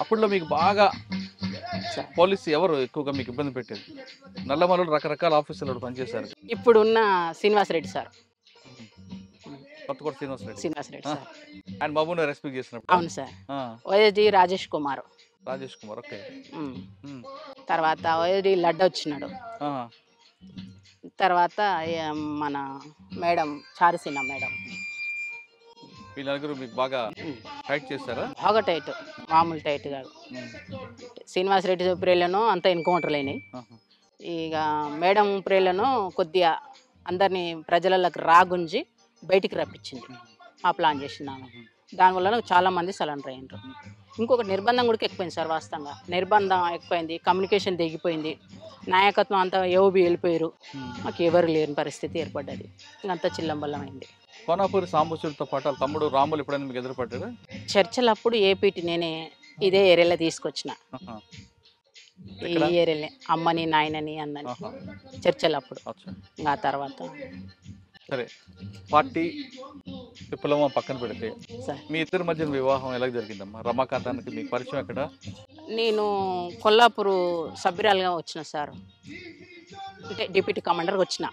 అప్పుడులో మీకు బాగా సార్. పోలీసు ఎవరు ఎక్కువగా మీకు ఇబ్బంది పెట్టేది నల్లమలలో రకరకాల ఆఫీసులు పనిచేశారు ఇప్పుడున్న శ్రీనివాసరెడ్డి సార్ కొత్తకోట శ్రీనివాస్ రెడ్డి శ్రీనివాసరెడ్డి ఆ. సార్ ఆయన బాబుని రెస్పెక్ట్ చేసినప్పుడు అవును సార్ ఆ, ఓఎస్డి రాజేష్ కుమార్ రాజేష్ కుమార్ ఓకే ఉమ్. ఉమ్. తర్వాత ఓఎస్డి లడ్డు వచ్చినాడు ఆ, తర్వాత ఏ, మన మేడం చారుసిన మేడం వీళ్ళ నలుగురు మీకు బాగా ఉమ్. ఫైట్ చేశారా బాగా టైట్ మామూలు టైట్ కాదు ఉమ్. శ్రీనివాసరెడ్డి ప్రేలను అంత ఎన్కౌంటర్లు అయినాయి ఆహా. ఇక మేడం ప్రేలను కొద్దిగా అందరినీ ప్రజలకు రాగుంజి బయటికి రప్పించింది ఆ ప్లాన్ చేసినాను దానివల్ల చాలా మంది సలెండర్ అయ్యారు ఇంకొక నిర్బంధం కూడా ఎక్కువైంది సార్ వాస్తవంగా నిర్బంధం ఎక్కువైంది కమ్యూనికేషన్ తెగిపోయింది నాయకత్వం అంతా ఏవోబి వెళ్ళిపోయారు ఉమ్. మాకు ఎవరు లేని పరిస్థితి ఏర్పడ్డది ఇంకంతా చిల్లంబల్లం అయింది కోనాపూరి సాంబశివుడితో పాటు వాళ్ళ తమ్ముడు రాములు ఎప్పుడైనా మీకు ఎదురుపడ్డారా చర్చలప్పుడు ఏపీటీ నేనే ఇదే ఏరియాలో తీసుకొచ్చిన ఆహా. ఈ ఎక్కడ? ఏరియాలో అమ్మని నాయనని అన్నని ఆహా. చర్చలప్పుడు అచ్చా ఇంకా ఆ తర్వాత సరే పార్టీ విప్లవం పక్కన పెడితే సార్ మీ ఇద్దరి మధ్యన వివాహం ఎలా జరిగిందమ్మా రమాకాంతానికి మీకు పరిచయం ఎక్కడ నేను కొల్లాపూరు సభ్యురాలుగా వచ్చిన సార్ అంటే డిప్యూటీ కమాండర్గా వచ్చిన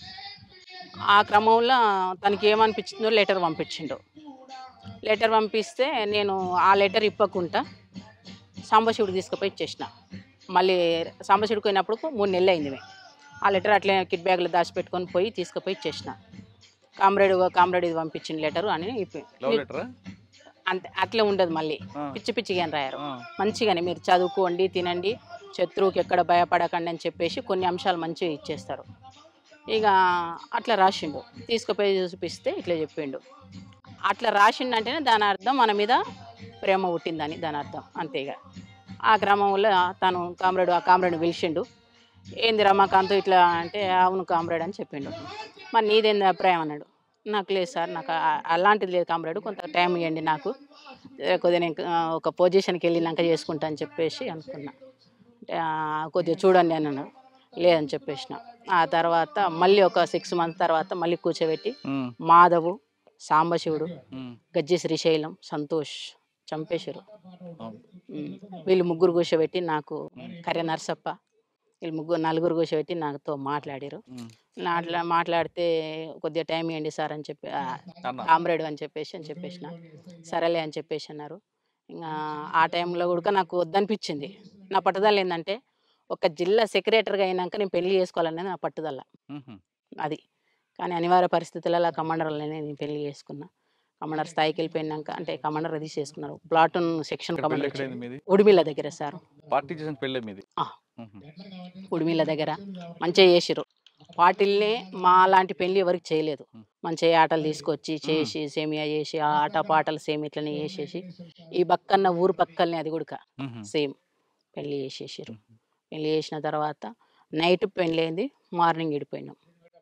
ఆ క్రమంలో తనకి ఏమనిపించిందో లెటర్ పంపించిండు లెటర్ పంపిస్తే నేను ఆ లెటర్ ఇప్పకుండా సాంబశివుడికి తీసుకుపోయి ఇచ్చేసిన మళ్ళీ సాంబశివుడికి పోయినప్పుడు మూడు నెలలు అయింది మేము. ఆ లెటర్ అట్లే కిట్ బ్యాగ్లో దాచిపెట్టుకొని పోయి తీసుకుపోయి ఇచ్చేసిన కామ్రేడ్ కామ్రేడ్ ఇది పంపించిన లెటరు అని ఇప్పి- లవ్ లెటరా అంతే అట్లే ఉండదు మళ్ళీ ఆ, పిచ్చి పిచ్చిగా అని రాయారు ఆ, మంచిగానే మీరు చదువుకోండి తినండి శత్రువుకి ఎక్కడ భయపడకండి అని చెప్పేసి కొన్ని అంశాలు మంచిగా ఇచ్చేస్తారు ఇక అట్లా రాసిండు తీసుకుపోయి చూపిస్తే ఇట్లా చెప్పిండు అట్లా రాసిండంటేనే దాని అర్థం మన మీద ప్రేమ పుట్టిందని దాని అర్థం అంతేగా ఆ క్రమంలో తను కామ్రేడ్ ఆ కామ్రేడ్ పిలిచిండు ఏంది రమాకాంత్ ఇట్లా అంటే అవును కామ్రేడ్ అని చెప్పిండు మరి నీదేంది అభిప్రాయం అన్నాడు నాకు లేదు సార్ నాకు ఆ- అలాంటిది లేదు కామ్రేడ్ కొంత టైం ఇవ్వండి నాకు ఏ, కొద్దిగా నేను ఆ, ఒక పొజిషన్కి వెళ్ళినాక చేసుకుంటా అని చెప్పేసి అనుకున్నా అంటే, ఆ, కొద్దిగా చూడండి అని అన్నాడు లేదని చెప్పేసిన ఆ తర్వాత మళ్ళీ ఒక సిక్స్ మంత్స్ తర్వాత మళ్ళీ కూర్చోబెట్టి ఉమ్, మాధవు సాంబశివుడు ఉమ్, గజ్జి శ్రీశైలం సంతోష్ చంపేశారు అవును. ఉమ్. వీళ్ళు ముగ్గురు కూర్చోబెట్టి నాకు కర్య నరసప్ప వీళ్ళు ముగ్గురు నలుగురు కూర్చోబెట్టి నాతో మాట్లాడారు ఉమ్, మాట్లా మాట్లాడితే కొద్దిగా టైం ఇవ్వండి సార్ అని చెప్పి ఆ, అన్న కామ్రేడ్ అని చెప్పేసి అని చెప్పేసిన సరేలే అని చెప్పేసి అన్నారు ఇంకా ఆ టైంలో కూడా నాకు వద్దనిపించింది నా పట్టుదల ఏంటంటే ఒక జిల్లా సెక్రటరీగా అయినాక నేను పెళ్లి చేసుకోవాలనేది నా పట్టుదల ఉహు, అది కానీ అనివార్య పరిస్థితులలో కమాండర్లనే నేను పెళ్లి చేసుకున్నా కమాండర్ స్థాయికి వెళ్ళిపోయినాక అంటే కమాండర్ అది చేసుకున్నారు ప్లాటూన్ సెక్షన్ ఇక్కడ పెళ్ళి కమాండర్ ఎక్కడైంది మీది ఉడిమిల్ల దగ్గర సార్ పార్టీ చేసిన పెళ్ళే మీది ఆ. ఉహు, ఉడిమిల్ల దగ్గర మంచిగా చేసిర్రు పార్టీలనే మా లాంటి పెళ్లి ఎవరికి చేయలేదు మంచిగా ఆటలు తీసుకొచ్చి చేసి సేమియా చేసి ఆ ఆట పాటలు సేమ్ ఇట్లనే చేసేసి ఈ పక్కన్న ఊరు పక్కనే అది కూడా ఉహు, సేమ్ పెళ్లి చేసేసారు పెళ్లి చేసిన తర్వాత నైట్ పెళ్ళి అయింది మార్నింగ్ విడిపోయినాం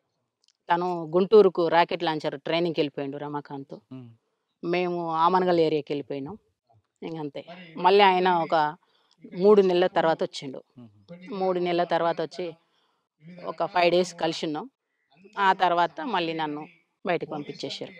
తను గుంటూరుకు రాకెట్ లాంచర్ ట్రైనింగ్కి వెళ్ళిపోయిండు రమాకాంత్ ఉమ్, మేము ఆమనగల్ ఏరియాకి వెళ్ళిపోయినాం ఇంకంతే మళ్ళీ ఆయన ఒక మూడు నెలల తర్వాత వచ్చిండు ఉహు. మూడు నెలల తర్వాత వచ్చి ఒక ఫైవ్ డేస్ కలిసి ఉన్నాం ఆ తర్వాత మళ్ళీ నన్ను బయటకు పంపించేసారు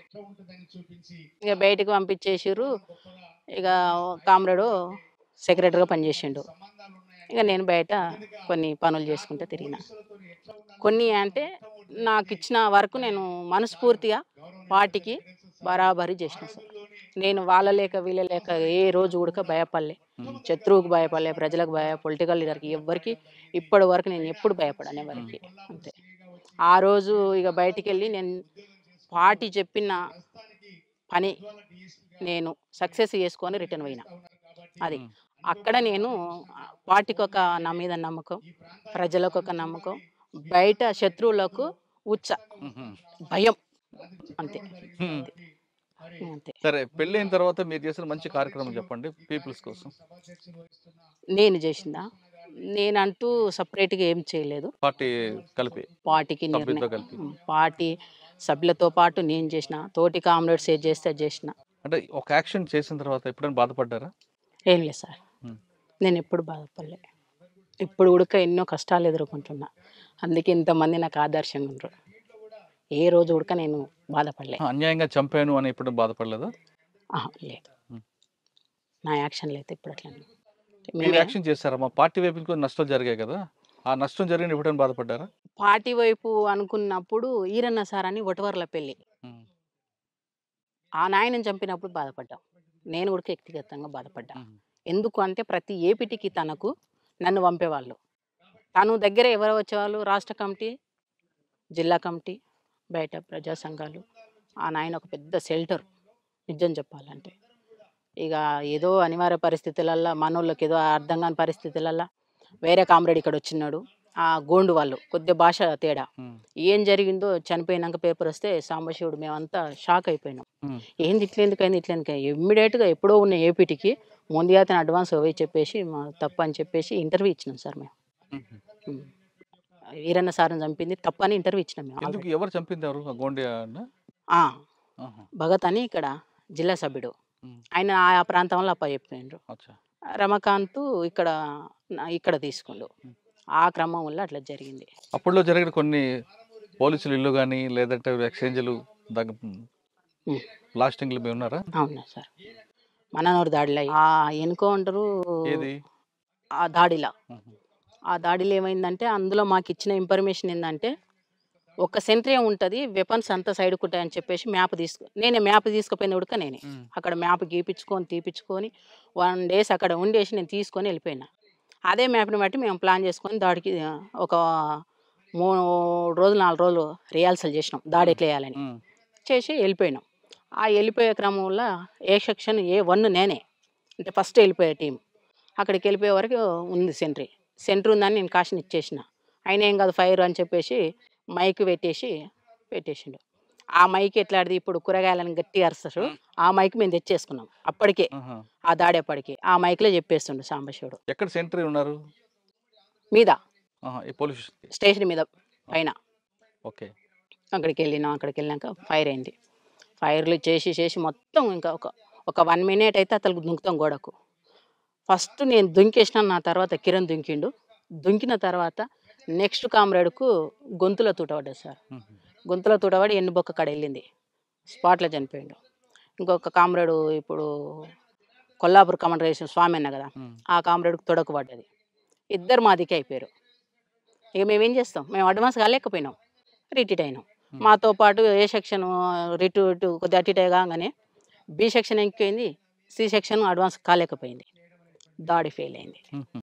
ఇక బయటకు పంపించేసారు ఇక కామ్రేడు సెక్రటరీగా పనిచేసిండు ఇక నేను బయట కొన్ని పనులు చేసుకుంటూ తిరిగిన కొన్ని అంటే నాకు ఇచ్చిన వరకు నేను మనస్ఫూర్తిగా వాటికి బరాబరి చేసిన సార్ నేను వాళ్ళ లేక వీళ్ళ లేక ఏ రోజు కూడా భయపడలే శత్రువుకు భయపడలే ప్రజలకు భయ పొలిటికల్ లీడర్కి ఎవ్వరికి ఇప్పటి వరకు నేను ఎప్పుడు భయపడాను ఎవరికి అంతే ఆ రోజు ఇక బయటికి వెళ్ళి నేను పార్టీ చెప్పిన పని నేను సక్సెస్ చేసుకొని రిటర్న్ పోయినా అది అక్కడ నేను పార్టీకి ఒక నా మీద నమ్మకం ప్రజలకు ఒక నమ్మకం బయట శత్రువులకు ఉచ్చ ఉహు. భయం అంతే ఉమ్. అంతే సరే పెళ్ళి అయిన తర్వాత మీరు చేసిన మంచి కార్యక్రమం చెప్పండి పీపుల్స్ కోసం నేను చేసిందా నేనంటూ సపరేట్గా ఏం చేయలేదు పార్టీ కలిపి పార్టీకి సభ్యులతో నిర్ణయం కలిపి ఉమ్, పార్టీ సభ్యులతో పాటు నేను చేసిన తోటి కామ్రేడ్స్ ఏది చేస్తే అది చేసిన అంటే ఒక యాక్షన్ చేసిన తర్వాత ఎప్పుడైనా బాధపడ్డారా ఏం లేదు సార్ ఉమ్. నేను ఎప్పుడు బాధపడలే ఇప్పుడు కూడా ఎన్నో కష్టాలు ఎదుర్కొంటున్నా అందుకే ఇంతమంది నాకు ఆదర్శంగా ఉండరు ఏ రోజు కూడా నేను బాధపడలే ఆ, అన్యాయంగా చంపాను అని ఎప్పుడు బాధపడలేదా ఆహా, లేదు ఉమ్. నా యాక్షన్లు అయితే ఇప్పుడు అట్లా మీరు మేమే యాక్షన్ చేశారా మా పార్టీ వైపు నుంచి కొన్ని నష్టాలు జరిగాయి కదా ఆ నష్టం జరిగిన ఎప్పుడైనా బాధపడ్డారా పార్టీ వైపు అనుకున్నప్పుడు ఈరన్న సార్ అని ఒటవర్ల పెళ్ళి ఉమ్, ఆ నాయనని చంపినప్పుడు బాధపడ్డాం నేను కూడా వ్యక్తిగతంగా బాధపడ్డా ఉమ్, ఎందుకు అంటే ప్రతి ఏపీటీకి తనకు నన్ను పంపేవాళ్ళు తను దగ్గర ఎవరు వచ్చేవాళ్ళు రాష్ట్ర కమిటీ జిల్లా కమిటీ బయట ప్రజా సంఘాలు ఆ నాయన ఒక పెద్ద షెల్టర్ నిజం చెప్పాలంటే ఇక ఏదో అనివార్య పరిస్థితులల్లో మనోళ్ళకి ఏదో అర్థం కాని పరిస్థితులల్లో వేరే కామ్రేడ్ ఇక్కడ వచ్చినాడు ఆ గోండు వాళ్ళు కొద్ది భాష తేడా ఉమ్, ఏం జరిగిందో చనిపోయినాక పేపర్ వస్తే సాంబశివుడు మేమంతా షాక్ అయిపోయినాం ఉమ్. ఏంది ఇట్లా ఎందుకైంది ఇట్లా ఎందుకైంది ఇమ్మీడియట్గా ఎప్పుడో ఉన్న ఏపీటీకి ముందుగా అతను అడ్వాన్స్ పోయి చెప్పేసి మా తప్పు అని చెప్పేసి ఇంటర్వ్యూ ఇచ్చినాం సార్ మేము ఉమ్. ఉమ్. వీరన్న సార్ని చంపింది తప్పు అని ఇంటర్వ్యూ ఇచ్చినాం మేము ఎందుకు ఎవరు చంపింది ఎవరు ఆ గోండి అన్న? ఆ, ఆహా, భగత్ అని ఇక్కడ జిల్లా సభ్యుడు ఉమ్, ఆయన ఆ ప్రాంతంలో అప్ప చెప్పిండ్రు అచ్చా రమకాంత్ ఇక్కడ ఇక్కడ తీసుకుండు ఆ క్రమం వల్ల అట్లా జరిగింది అప్పట్లో జరిగిన కొన్ని పోలీసులు ఇల్లు కానీ లేదంటే ఎక్స్చేంజ్లు దగ్గ ఉమ్. బ్లాస్టింగ్లు మీ ఉన్నారా అవునా సార్ మననూరు దాడిలో ఆ ఎన్కౌంటరు ఏది ఆ దాడిలా ఉహు, ఆ దాడిలో ఏమైందంటే అందులో మాకు ఇచ్చిన ఇన్ఫర్మేషన్ ఏంటంటే ఒక సెంట్రీ ఉంటుంది వెపన్స్ అంతా సైడ్ ఉంటాయని చెప్పేసి మ్యాప్ తీసుకు నేనే మ్యాప్ తీసుకుపోయిన ఉడక నేనే ఉమ్, అక్కడ మ్యాప్ గీపించుకొని తీపించుకొని వన్ డేస్ అక్కడ ఉండేసి నేను తీసుకొని వెళ్ళిపోయినా అదే మ్యాప్ని బట్టి మేము ప్లాన్ చేసుకొని దాడికి ఆ, ఒక మూడు రోజులు నాలుగు రోజులు రిహార్సల్ చేసినాం దాడి ఎట్లా వేయాలని ఉమ్, చేసి వెళ్ళిపోయినాం ఆ వెళ్ళిపోయే క్రమంలో ఏ సెక్షన్ ఏ వన్ నేనే అంటే ఫస్ట్ వెళ్ళిపోయే టీం అక్కడికి వెళ్ళిపోయే వరకు ఉంది సెంట్రీ సెంటర్ ఉందని నేను కాషన్ ఇచ్చేసిన ఆయన ఏం కాదు ఫైర్ అని చెప్పేసి మైక్ పెట్టేసి పెట్టేసిండు ఆ మైక్ ఎట్లాడిది ఇప్పుడు కూరగాయలను గట్టి అరుస్తారు ఆ మైక్ మేము తెచ్చేసుకున్నాం అప్పటికే ఆహా. ఆ దాడేపటికి ఆ మైక్లో చెప్పేస్తుండు సాంబశివుడు ఎక్కడ సెంటరీ ఉన్నారు మీద ఆహా, ఈ పోలీస్ స్టేషన్. స్టేషన్ మీద పైన ఓకే అక్కడికి వెళ్ళినాం అక్కడికి వెళ్ళాక ఫైర్ అయింది ఫైర్లు చేసి చేసి మొత్తం ఇంకా ఒక ఒక వన్ మినిట్ అయితే అతనికి దుంకుతాం గోడకు ఫస్ట్ నేను దుంకేసిన నా తర్వాత కిరణ్ దుంకిండు దుంకిన తర్వాత నెక్స్ట్ కామ్రేడ్కు గొంతులో తూటపడ్డది సార్ ఉహు, గొంతులో తూటపడి ఎన్నుబొక్క కాడ వెళ్ళింది స్పాట్లో చనిపోయిండు ఇంకొక కామ్రేడు ఇప్పుడు కొల్లాపూర్ కమాండర్ వేసిన స్వామి అన్న కదా ఉమ్, ఆ కామ్రేడ్కి తొడకు పడ్డది ఇద్దరు మా దిక్కు అయిపోయారు ఇక మేము ఏం చేస్తాం మేము అడ్వాన్స్ కాలేకపోయినాం రిటీట్ అయినాం మాతో పాటు ఏ సెక్షన్ రిటు ఇటు కొద్దిగా అటు ఇటు కాగానే బి సెక్షన్ ఎక్కిపోయింది సి సెక్షన్ అడ్వాన్స్ కాలేకపోయింది దాడి ఫెయిల్ అయింది ఉహు.